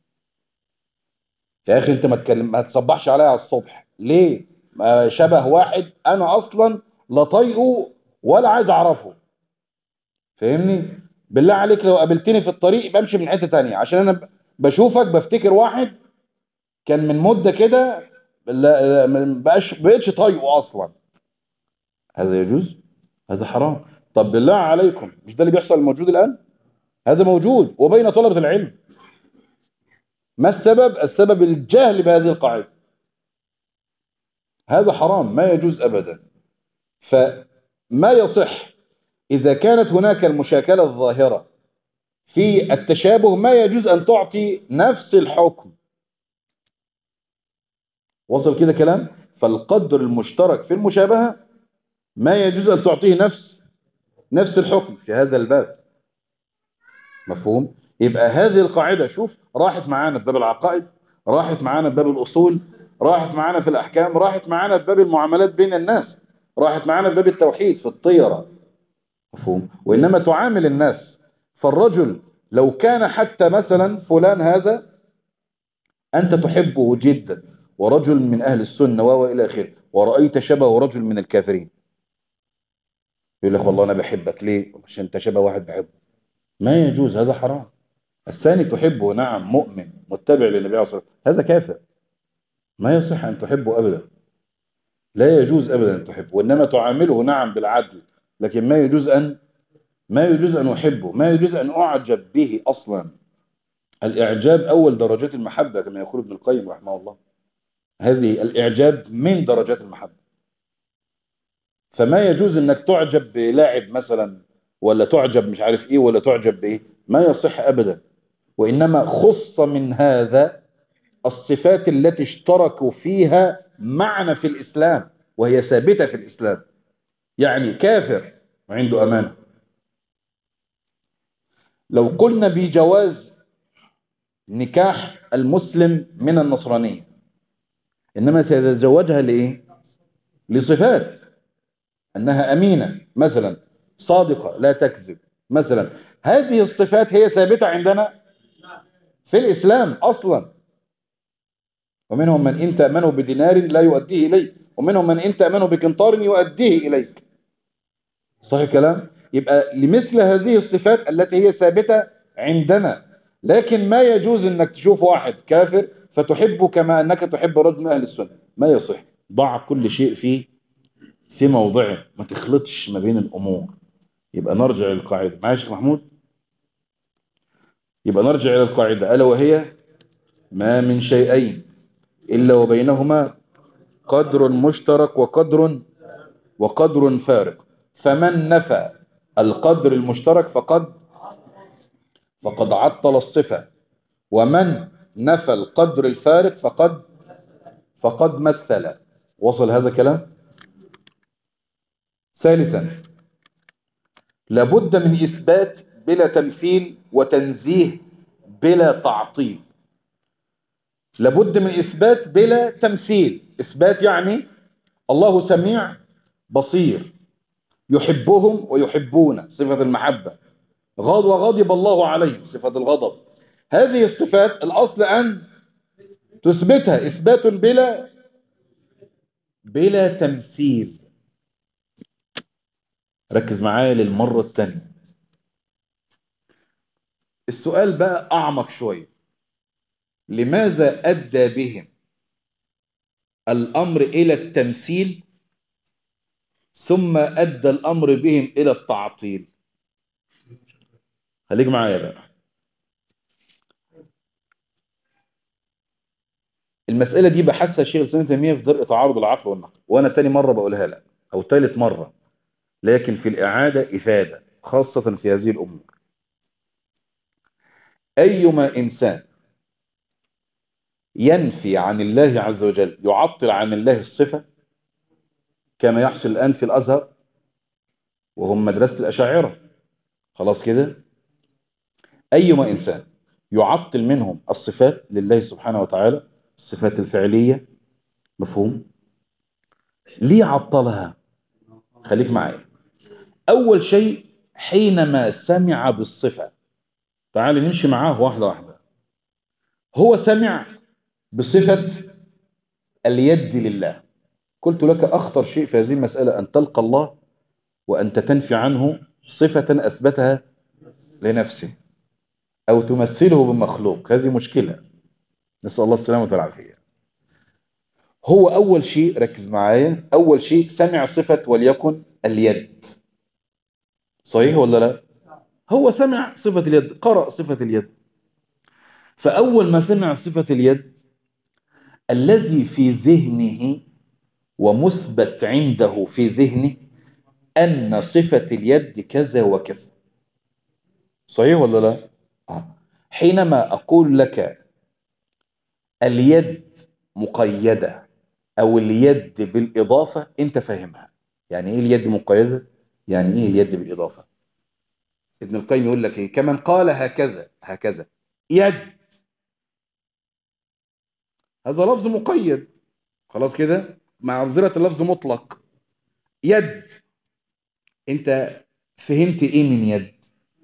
يا أخي أنت ما تكلم ما تصبحش عليا على الصبح ليه شبه واحد أنا أصلا لا طايقه ولا عايز أعرفه فاهمني بالله عليك لو قابلتني في الطريق بمشي من حتة تانية عشان انا بشوفك بفتكر واحد كان من مدة كده بقاش بقتش طايقه اصلا هذا يجوز هذا حرام طب بالله عليكم مش ده اللي بيحصل موجود الان هذا موجود وبين طلبة العلم ما السبب السبب الجهل بهذه القاعدة هذا حرام ما يجوز ابدا فما يصح إذا كانت هناك المشاكلة الظاهرة في التشابه ما يجوز أن تعطي نفس الحكم وصل كده كلام فالقدر المشترك في المشابهة ما يجوز أن تعطيه نفس نفس الحكم في هذا الباب مفهوم يبقى هذه القاعدة شوف راحت معانا في باب العقائد راحت معانا في باب الأصول راحت معانا في الأحكام راحت معانا في باب المعاملات بين الناس راحت معانا في باب التوحيد في الطيرة مفهوم وإنما تعامل الناس فالرجل لو كان حتى مثلا فلان هذا أنت تحبه جدا ورجل من أهل السنة وإلى آخره ورأيت شبه رجل من الكافرين يقول لك والله أنا بحبك ليه عشان أنت شبه واحد بحبه ما يجوز هذا حرام الثاني تحبه نعم مؤمن متبع للنبي عليه الصلاة والسلام هذا كافر ما يصح أن تحبه أبدا لا يجوز أبدا أن تحبه وإنما تعامله نعم بالعدل لكن ما يجوز أن ما يجوز أن أحبه ما يجوز أن أعجب به أصلا الإعجاب أول درجات المحبة كما يقول ابن القيم رحمه الله هذه الإعجاب من درجات المحبة فما يجوز أنك تعجب بلاعب مثلا ولا تعجب مش عارف إيه ولا تعجب بإيه ما يصح أبدا وإنما خص من هذا الصفات التي اشتركوا فيها معنا في الإسلام وهي ثابتة في الإسلام يعني كافر وعنده أمانة لو قلنا بجواز نكاح المسلم من النصرانية إنما سيتزوجها لإيه؟ لصفات أنها أمينة مثلا صادقة لا تكذب مثلا هذه الصفات هي ثابتة عندنا في الإسلام أصلا ومنهم من إن تأمنه بدينار لا يؤديه إليك ومنهم من إن تأمنه بقنطار يؤديه إليك صحيح الكلام يبقى لمثل هذه الصفات التي هي ثابتة عندنا لكن ما يجوز انك تشوف واحد كافر فتحبه كما انك تحب رجل من اهل السنه ما يصح ضع كل شيء في في موضعه ما تخلطش ما بين الامور يبقى نرجع للقاعده معايا يا شيخ محمود يبقى نرجع الى القاعده الا وهي ما من شيئين الا وبينهما قدر مشترك وقدر وقدر فارق فمن نفى القدر المشترك فقد فقد عطل الصفة ومن نفى القدر الفارق فقد فقد مثل وصل هذا الكلام ثالثا لابد من إثبات بلا تمثيل وتنزيه بلا تعطيل لابد من إثبات بلا تمثيل إثبات يعني الله سميع بصير يحبهم ويحبون صفة المحبة غض وغضب الله عليهم صفة الغضب هذه الصفات الأصل أن تثبتها إثبات بلا بلا تمثيل ركز معايا للمرة الثانية السؤال بقى أعمق شوية لماذا أدى بهم الأمر إلى التمثيل ثم أدى الأمر بهم إلى التعطيل خليك معايا بقى المسألة دي بحثها الشيخ الإسلام تيمية في درء تعارض العقل والنقل وأنا تاني مرة بقولها لك أو تالت مرة لكن في الإعادة إفادة خاصة في هذه الأمور أيما إنسان ينفي عن الله عز وجل يعطل عن الله الصفة كما يحصل الآن في الأزهر وهم مدرسة الأشاعرة خلاص كده أيما إنسان يعطل منهم الصفات لله سبحانه وتعالى الصفات الفعلية مفهوم ليه عطلها خليك معايا أول شيء حينما سمع بالصفة تعال نمشي معاه واحدة واحدة هو سمع بصفة اليد لله قلت لك أخطر شيء في هذه المسألة أن تلقى الله وأنت تنفي عنه صفة أثبتها لنفسه أو تمثله بمخلوق هذه مشكلة نسأل الله السلامة والعافية هو أول شيء ركز معايا أول شيء سمع صفة وليكن اليد صحيح ولا لا هو سمع صفة اليد قرأ صفة اليد فأول ما سمع صفة اليد الذي في ذهنه ومثبت عنده في ذهنه أن صفة اليد كذا وكذا صحيح ولا لا حينما أقول لك اليد مقيدة أو اليد بالإضافة أنت فاهمها يعني إيه اليد مقيدة؟ يعني إيه اليد بالإضافة؟ ابن القيم يقول لك إيه؟ كمن قال هكذا هكذا يد هذا لفظ مقيد خلاص كده مع بذرة اللفظ مطلق يد انت فهمت ايه من يد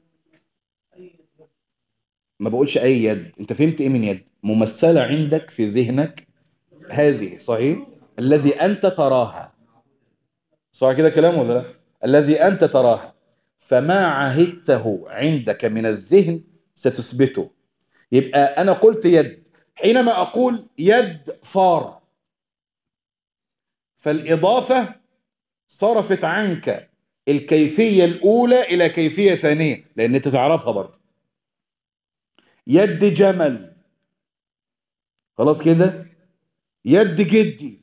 ما بقولش اي يد انت فهمت ايه من يد ممثلة عندك في ذهنك هذه صحيح الذي انت تراها صح كده كلام ولا لا الذي انت تراها فما عهدته عندك من الذهن ستثبته يبقى انا قلت يد حينما اقول يد فار فالاضافة صرفت عنك الكيفية الاولى الى كيفية ثانية لان انت تعرفها برضه يد جمل خلاص كده يد جدي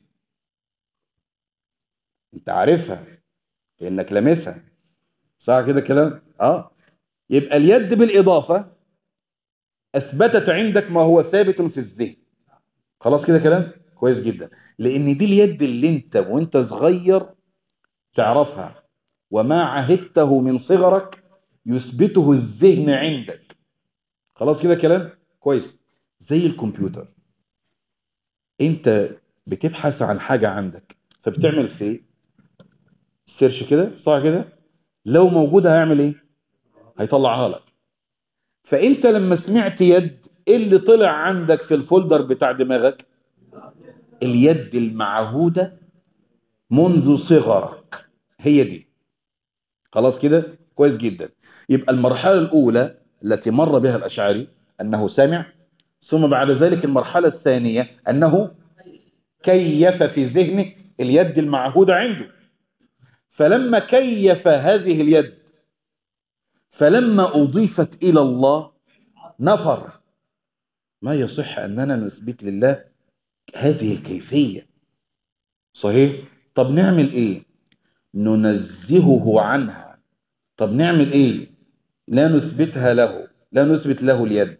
انت عارفها لانك لامسها صح كده كلام اه يبقى اليد بالاضافه اثبتت عندك ما هو ثابت في الذهن خلاص كده كلام كويس جدا لان دي اليد اللي انت وانت صغير تعرفها وما عهدته من صغرك يثبته الذهن عندك خلاص كده كلام كويس زي الكمبيوتر انت بتبحث عن حاجة عندك فبتعمل في سيرش كده صح كده لو موجودة هيعمل ايه هيطلعها لك فانت لما سمعت يد ايه اللي طلع عندك في الفولدر بتاع دماغك اليد المعهودة منذ صغرك هي دي خلاص كده كويس جدا يبقى المرحلة الأولى التي مر بها الأشعري أنه سمع ثم بعد ذلك المرحلة الثانية أنه كيف في ذهنه اليد المعهودة عنده فلما كيف هذه اليد فلما أضيفت إلى الله نفر ما يصح أننا نثبت لله هذه الكيفية صحيح طب نعمل إيه ننزهه عنها طب نعمل إيه لا نثبتها له لا نثبت له اليد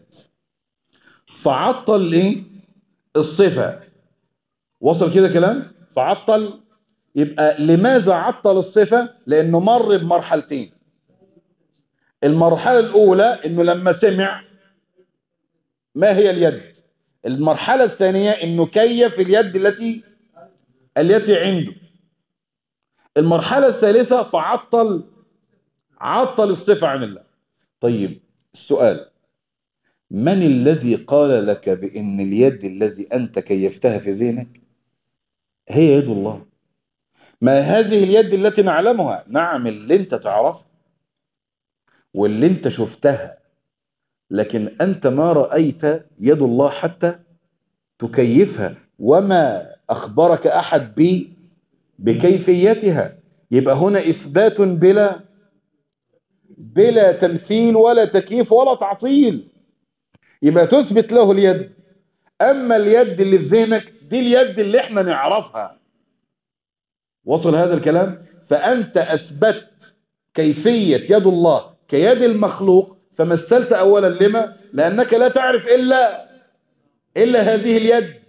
فعطل إيه الصفة وصل كده كلام فعطل يبقى لماذا عطل الصفة لأنه مر بمرحلتين المرحلة الأولى أنه لما سمع ما هي اليد المرحلة الثانية أنه كيف اليد التي التي عنده المرحلة الثالثة فعطل عطل الصفة عن الله طيب السؤال من الذي قال لك بأن اليد الذي أنت كيفتها في ذهنك هي يد الله ما هذه اليد التي نعلمها نعم اللي انت تعرفها واللي انت شفتها لكن انت ما رأيت يد الله حتى تكيفها وما أخبرك أحد ب بكيفيتها يبقى هنا إثبات بلا بلا تمثيل ولا تكييف ولا تعطيل يبقى تثبت له اليد أما اليد اللي في ذهنك دي اليد اللي احنا نعرفها وصل هذا الكلام فأنت أثبت كيفية يد الله كيد المخلوق فمثلت أولا لما لأنك لا تعرف إلا إلا هذه اليد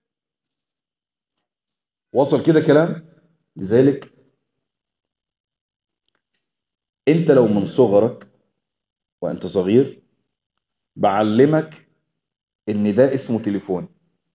وصل كده كلام لذلك انت لو من صغرك وانت صغير بعلمك ان ده اسمه تليفون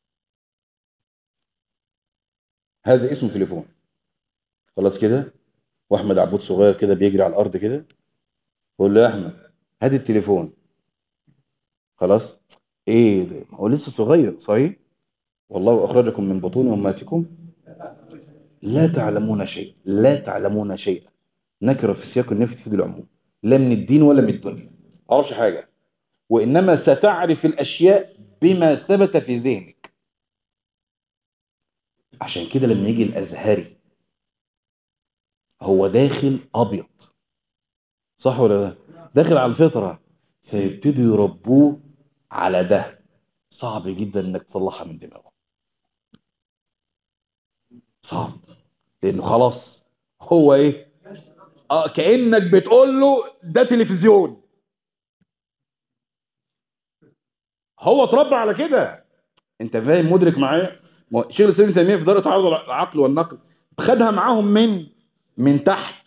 هذا اسمه تليفون خلاص كده واحمد عبود صغير كده بيجري على الارض كده بقول له يا احمد هات التليفون خلاص ايه ده ما هو لسه صغير صحيح والله اخرجكم من بطون امهاتكم لا تعلمون شيء لا تعلمون شيئا نكره في سياق النفي تفيد العموم لا من الدين ولا من الدنيا ما اعرفش حاجه وانما ستعرف الاشياء بما ثبت في ذهنك عشان كده لما يجي الازهري هو داخل ابيض صح ولا لا داخل على الفطره فيبتدوا يربوه على ده صعب جدا انك تطلعها من دماغه صعب لانه خلاص هو ايه اه كانك بتقول له ده تلفزيون هو اتربى على كده انت فاهم مدرك معايا ما هو شيخ الاسلام ابن تيميه في دار تعارض العقل والنقل خدها معاهم من من تحت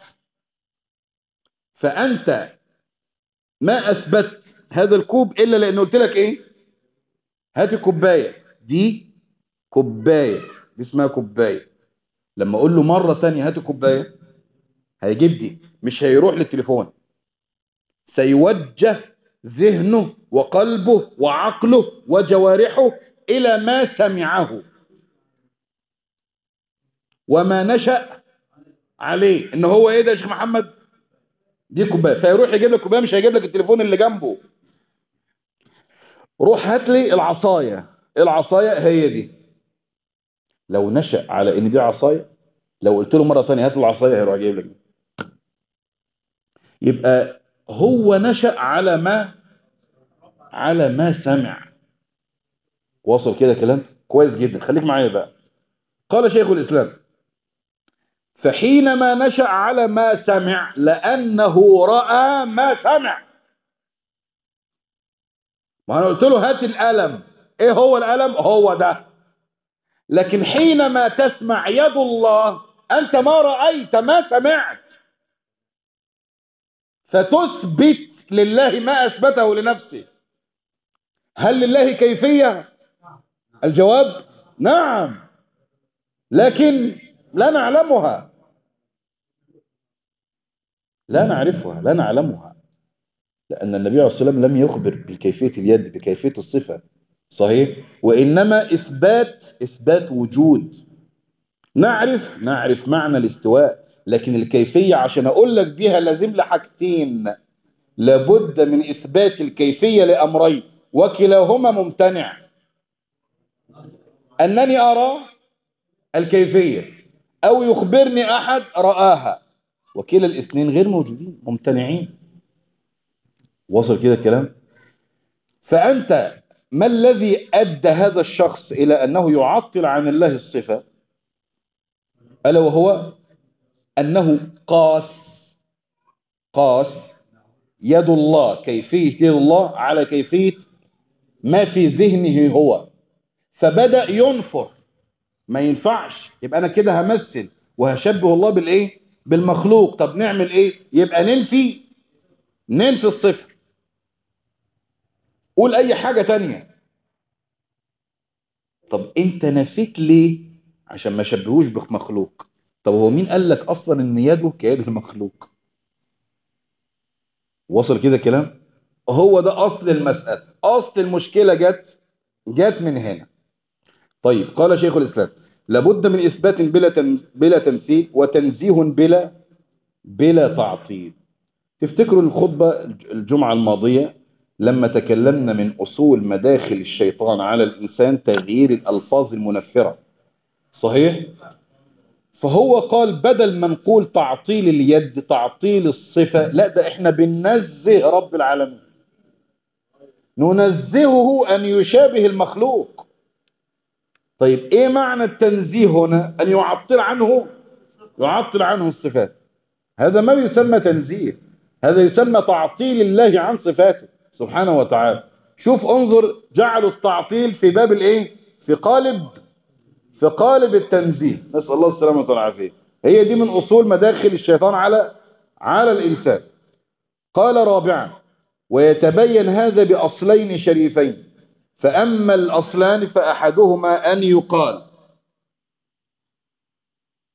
فانت ما اثبت هذا الكوب الا لان قلت لك ايه هات الكوبايه دي كوبايه دي اسمها كوبايه لما اقول له مره تانية هات الكوبايه هيجيب دي مش هيروح للتليفون سيوجه ذهنه وقلبه وعقله وجوارحه الى ما سمعه وما نشأ عليه ان هو ايه ده يا شيخ محمد دي كوبايه فيروح يجيب لك كوبايه مش هيجيب لك التليفون اللي جنبه روح هات لي العصايه العصايه هي دي لو نشأ على ان دي عصايه لو قلت له مره تانية هات العصايه هيروح جايب لك دي يبقى هو نشأ على ما على ما سمع واصل كده كلام كويس جدا خليك معايا بقى قال شيخ الإسلام فحينما نشأ على ما سمع لأنه رأى ما سمع ما أنا قلت له هات القلم إيه هو القلم هو ده لكن حينما تسمع يد الله أنت ما رأيت ما سمعت فتثبت لله ما أثبته لنفسه هل لله كيفية الجواب نعم لكن لا نعلمها لا نعرفها لا نعلمها لأن النبي عليه الصلاة والسلام لم يخبر بكيفية اليد بكيفية الصفة صحيح وإنما إثبات إثبات وجود نعرف نعرف معنى الاستواء لكن الكيفية عشان أقول لك بيها لازم لها حاجتين لابد من إثبات الكيفية لأمرين وكلاهما ممتنع أنني أرى الكيفية أو يخبرني أحد رآها وكلا الاثنين غير موجودين ممتنعين وصل كده الكلام فأنت ما الذي أدى هذا الشخص إلى أنه يعطل عن الله الصفة ألا وهو أنه قاس قاس يد الله كيفية يد الله على كيفية ما في ذهنه هو فبدأ ينفر ما ينفعش يبقى أنا كده همثل وهشبه الله بالإيه بالمخلوق طب نعمل إيه يبقى ننفي ننفي الصفر قول أي حاجة تانية طب أنت نفيت ليه عشان ما شبهوش بمخلوق طب هو مين قال لك أصلا إن يده كيد المخلوق وصل كده كلام هو ده أصل المسألة أصل المشكلة جت جت من هنا طيب قال شيخ الإسلام لابد من إثبات بلا تم بلا تمثيل وتنزيه بلا بلا تعطيل تفتكروا الخطبة الجمعة الماضية لما تكلمنا من أصول مداخل الشيطان على الإنسان تغيير الألفاظ المنفرة صحيح؟ فهو قال بدل ما نقول تعطيل اليد تعطيل الصفة لا ده احنا بننزه رب العالمين ننزهه أن يشابه المخلوق طيب ايه معنى التنزيه هنا أن يعطل عنه يعطل عنه الصفات هذا ما يسمى تنزيه هذا يسمى تعطيل الله عن صفاته سبحانه وتعالى شوف انظر جعلوا التعطيل في باب الايه في قالب في قالب التنزيه نسأل الله السلامة والعافية هي دي من أصول مداخل الشيطان على على الإنسان قال رابعا ويتبين هذا بأصلين شريفين فأما الأصلان فأحدهما أن يقال